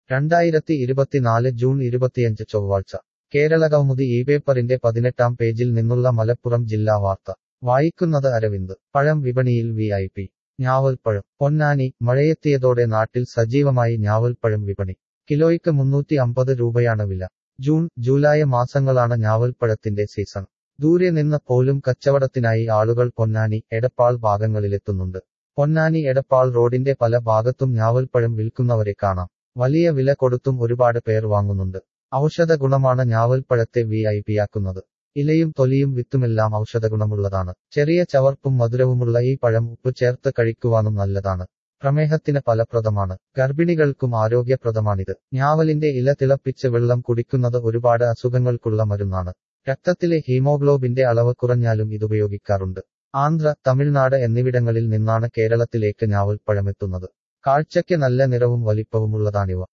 രണ്ടായിരത്തി ഇരുപത്തിനാല് ജൂൺ ഇരുപത്തിയഞ്ച് ചൊവ്വാഴ്ച കേരള കൗമുദി ഈ പേപ്പറിന്റെ പതിനെട്ടാം പേജിൽ നിന്നുള്ള മലപ്പുറം ജില്ലാ വാർത്ത വായിക്കുന്നത് അരവിന്ദ് പഴം വിപണിയിൽ വി ഐ പി ഞാവൽപ്പഴം പൊന്നാനി മഴയെത്തിയതോടെ നാട്ടിൽ സജീവമായി ഞാവൽപ്പഴം വിപണി കിലോയ്ക്ക് മുന്നൂറ്റി അമ്പത് രൂപയാണ് വില ജൂൺ ജൂലൈ മാസങ്ങളാണ് ഞാവൽപ്പഴത്തിന്റെ സീസൺ ദൂരെ നിന്ന് പോലും കച്ചവടത്തിനായി ആളുകൾ പൊന്നാനി എടപ്പാൾ ഭാഗങ്ങളിലെത്തുന്നുണ്ട് പൊന്നാനി എടപ്പാൾ റോഡിന്റെ പല ഭാഗത്തും ഞാവൽപ്പഴം വിൽക്കുന്നവരെ കാണാം വലിയ വില കൊടുത്തും ഒരുപാട് പേർ വാങ്ങുന്നുണ്ട് ഔഷധ ഗുണമാണ് ഞാവൽപ്പഴത്തെ വി ഐ പിയാക്കുന്നത് ഇലയും തൊലിയും വിത്തുമെല്ലാം ഔഷധഗുണമുള്ളതാണ് ചെറിയ ചവർപ്പും മധുരവുമുള്ള ഈ പഴം ഉപ്പ് ചേർത്ത് കഴിക്കുവാനും നല്ലതാണ് പ്രമേഹത്തിന് ഫലപ്രദമാണ് ഗർഭിണികൾക്കും ആരോഗ്യപ്രദമാണിത് ഞാവലിന്റെ ഇല തിളപ്പിച്ച് വെള്ളം കുടിക്കുന്നത് ഒരുപാട് അസുഖങ്ങൾക്കുള്ള മരുന്നാണ് രക്തത്തിലെ ഹീമോഗ്ലോബിന്റെ അളവ് കുറഞ്ഞാലും ഇതുപയോഗിക്കാറുണ്ട് ആന്ധ്ര തമിഴ്നാട് എന്നിവിടങ്ങളിൽ നിന്നാണ് കേരളത്തിലേക്ക് ഞാവൽപ്പഴമെത്തുന്നത് കാഴ്ചയ്ക്ക് നല്ല നിറവും വലിപ്പവുമുള്ളതാണിവ